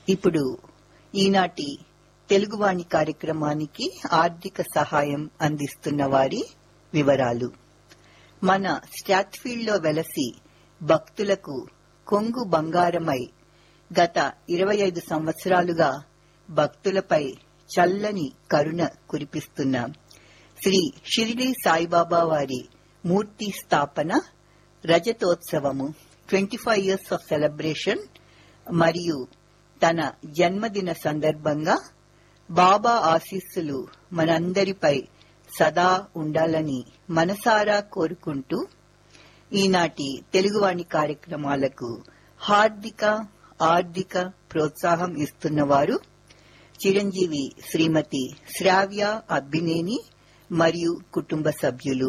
ఇప్పుడు ఈనాటి తెలుగువాణి కార్యక్రమానికి ఆర్థిక సహాయం అందిస్తున్న వారి వివరాలు మన స్టాట్ఫీల్డ్ లో వెలసి భక్తులకు కొంగు బంగారమై గత ఇరవై ఐదు సంవత్సరాలుగా భక్తులపై చల్లని కరుణ కురిపిస్తున్న శ్రీ షిరిడి సాయిబాబా వారి మూర్తి స్థాపన రజతోత్సవము twenty five years of celebration మరియు తన జన్మదిన సందర్భంగా బాబా ఆశీస్సులు మనందరిపై సదా ఉండాలని మనసారా కోరుకుంటూ ఈనాటి తెలుగువాణి కార్యక్రమాలకు హార్దిక ఆర్థిక ప్రోత్సాహం ఇస్తున్నవారు చిరంజీవి శ్రీమతి శ్రావ్య అబ్బినేని మరియు కుటుంబ సభ్యులు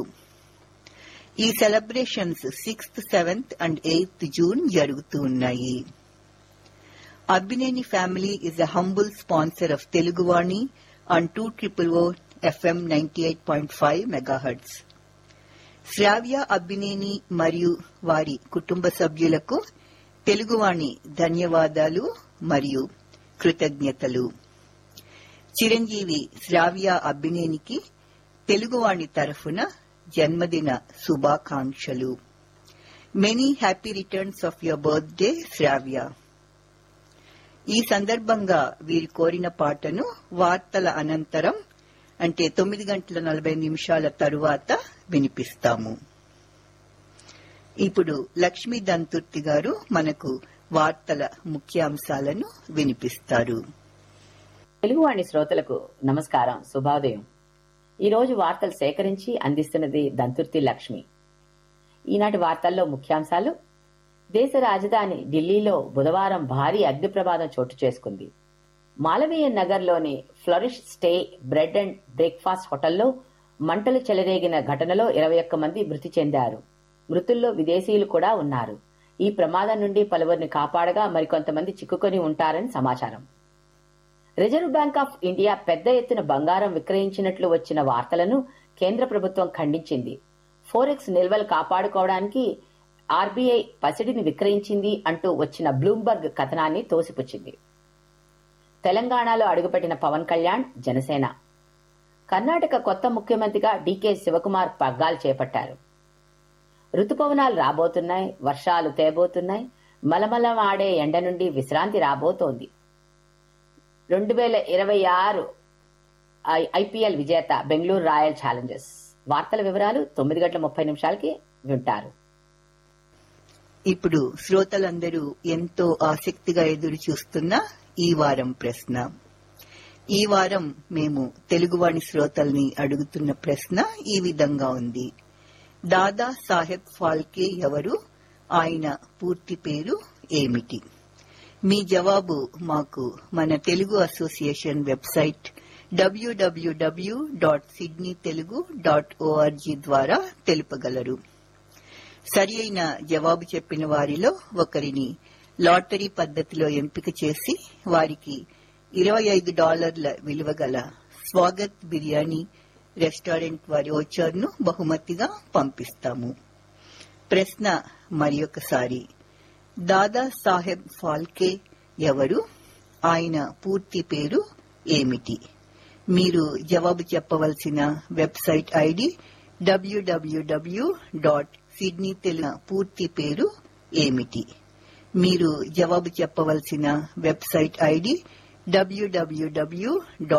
ఈ celebrations sixth seventh and eighth June జరుగుతూ ఉన్నాయి Abbineni family is a humble sponsor of Teluguvani on 2 triple O FM 98.5 megahertz. Shravya Abbineni మరియు వారి కుటుంబ సభ్యులకు తెలుగువాణి ధన్యవాదాలు మరియు కృతజ్ఞతలు చిరంజీవి శ్రావ్య అబ్బినేనికి తెలుగువాణి తరఫున జన్మదిన శుభాకాంక్షలు many happy returns of your birthday Shravya ఈ సందర్భంగా వీరు కోరిన పాటను వార్తల అనంతరం అంటే తొమ్మిది గంటల నలభై నిమిషాల తరువాత వినిపిస్తాము ఇప్పుడు లక్ష్మీ దంతుర్తి గారు మనకు వార్తల ముఖ్యాంశాలను వినిపిస్తారు తెలుగువాణి శ్రోతలకు నమస్కారం శుభోదయం ఈ రోజు వార్తలు సేకరించి అందిస్తున్నది దంతుర్తి లక్ష్మి ఈనాటి వార్తల్లో ముఖ్యాంశాలు దేశ రాజధాని ఢిల్లీలో బుధవారం భారీ అగ్ని ప్రమాదం చోటు చేసుకుంది మాలవీయ నగర్లోని flourish stay bread and breakfast హోటల్లో మంటలు చెలరేగిన ఘటనలో ఇరవై ఒక్క మంది మృతి చెందారు మృతుల్లో విదేశీయులు కూడా ఉన్నారు ఈ ప్రమాదం నుండి పలువురిని కాపాడగా మరికొంతమంది చిక్కుకొని ఉంటారని సమాచారం రిజర్వ్ బ్యాంక్ ఆఫ్ ఇండియా పెద్ద ఎత్తున బంగారం విక్రయించినట్లు వచ్చిన వార్తలను కేంద్ర ప్రభుత్వం ఖండించింది ఫోరెక్స్ నిల్వలు కాపాడుకోవడానికి ఆర్బీఐ పసిడిని విక్రయించింది అంటూ వచ్చిన బ్లూంబర్గ్ కథనాన్ని తోసిపుచ్చింది తెలంగాణలో అడుగుపెట్టిన పవన్ కళ్యాణ్ జనసేన కర్ణాటక కొత్త ముఖ్యమంత్రిగా డీకే శివకుమార్ పగ్గాలు చేపట్టారు రుతుపవనాలు రాబోతున్నాయి వర్షాలు తేబోతున్నాయి మలమలమాడే ఎండ నుండి విశ్రాంతి రాబోతోంది రెండు వేల ఇరవై ఆరు ఐపీఎల్ విజేత బెంగళూరు రాయల్ ఛాలెంజర్స్ వార్తల వివరాలు తొమ్మిది గంటల ముప్పై నిమిషాలకి వింటారు ఇప్పుడు శ్రోతలందరూ ఎంతో ఆసక్తిగా ఎదురు చూస్తున్న ఈ వారం ప్రశ్న ఈ వారం మేము తెలుగువాణి శ్రోతల్ని అడుగుతున్న ప్రశ్న ఈ విధంగా ఉంది దాదా సాహెబ్ ఫాల్కే ఎవరు ఆయన పూర్తి పేరు ఏమిటి మీ జవాబు మాకు మన Telugu association website WWW dot Sydney Telugu dot ORG ద్వారా తెలుపగలరు సరి అయిన జవాబు చెప్పిన వారిలో ఒకరిని లాటరీ పద్ధతిలో ఎంపిక చేసి వారికి ఇరవై ఐదు డాలర్ల విలువ గల స్వాగత్ బిర్యానీ రెస్టారెంట్ వారి ఓచర్ను బహుమతిగా పంపిస్తాము ప్రశ్న మరొకసారి దాదా సాహెబ్ ఫాల్కే ఎవరు ఆయన పూర్తి పేరు ఏమిటి మీరు జవాబు చెప్పవలసిన website ID WWW dot Sydney Telugu పూర్తి పేరు ఏమిటి మీరు జవాబు చెప్పవలసిన వెబ్సైట్ ఐడి డబ్ల్యూడబ్ల్యూడబ్ల్యూ